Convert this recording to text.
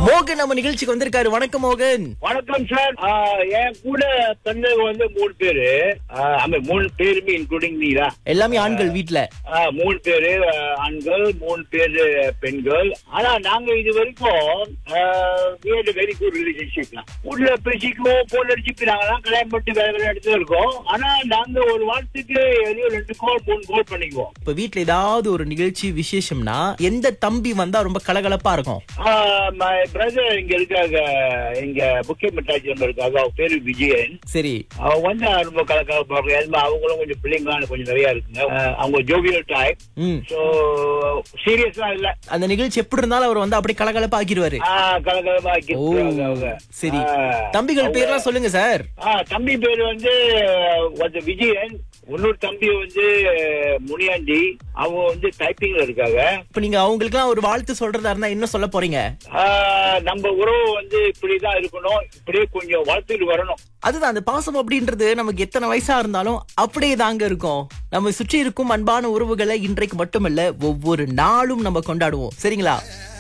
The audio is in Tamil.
மோகன் நம்ம நிகழ்ச்சிக்கு வந்திருக்காரு வணக்கம் மோகன் வணக்கம் சார் ஆ, என் கூட பிறந்தவங்க வந்து மூணு பேரு ஆ, ஆமா மூணு பேருமே இன்க்ளூடிங் நீரா எல்லாமே ஆண்கள் வீட்ல ஆ, மூணு பேரு ஆ, ஆண்கள் மூணு பேரு பெண்கள் ஆனா நாங்க இது வரைக்கும் வெரி குட் ரிலேஷன்ஷிப் தான் ஊர்ல பேசிக்குவோம் போன் அடிச்சு நாங்கெல்லாம் கல்யாணம் பண்ணிட்டு வேற வேற இடத்துல இருக்கோம் ஆனா நாங்க ஒரு வாரத்துக்கு எதையும் ரெண்டு கால் மூணு கால் பண்ணிக்குவோம் இப்ப வீட்ல ஏதாவது ஒரு நிகழ்ச்சி விசேஷம்னா எந்த தம்பி வந்தா ரொம்ப கலகலப்பா இருக்கும் மை பிரதர் இங்க இருக்காங்க இங்க முக்கிய மிட்டாச்சி இருக்காங்க அவங்க பேரு விஜயன் சரி அவங்க வந்து ரொம்ப கலக்கலப்பாங்க அவங்களும் கொஞ்சம் பிள்ளைங்களான கொஞ்சம் நிறைய இருக்குங்க அஹ் அவங்க ஜோவியல் டைப் ம் சோ சீரியஸா இல்ல அந்த நிகழ்ச்சி எப்படி இருந்தாலும் அவர் வந்து அப்படியே கலகலப்பா ஆக்கிடுவாரு ஆஹ் கலகலமா ஓ ஆக்கிடுறாங்க அவங்க சரி ஆஹ் தம்பிகள் அவங்க- பேர்லாம் சொல்லுங்க சார் ஆஹ் தம்பி பேர் வந்து வந்து விஜயன் இன்னொரு தம்பி வந்து முனியாண்டி அவங்க வந்து டைப்பிங்ல இருக்காங்க இப்ப நீங்க அவங்களுக்குலாம் ஒரு வாழ்த்து சொல்றதா இருந்தா என்ன சொல்ல போறீங்க ஆஹ் நம்ம உறவு வந்து இப்படிதான் இருக்கணும் இப்படியே கொஞ்சம் வளர்த்துட்டு வரணும் அதுதான் அந்த பாசம் அப்படின்றது நமக்கு எத்தனை வயசா இருந்தாலும் அப்படியே தாங்க இருக்கும் நம்ம சுற்றி இருக்கும் அன்பான உறவுகளை இன்றைக்கு மட்டுமல்ல ஒவ்வொரு நாளும் நம்ம கொண்டாடுவோம் சரிங்களா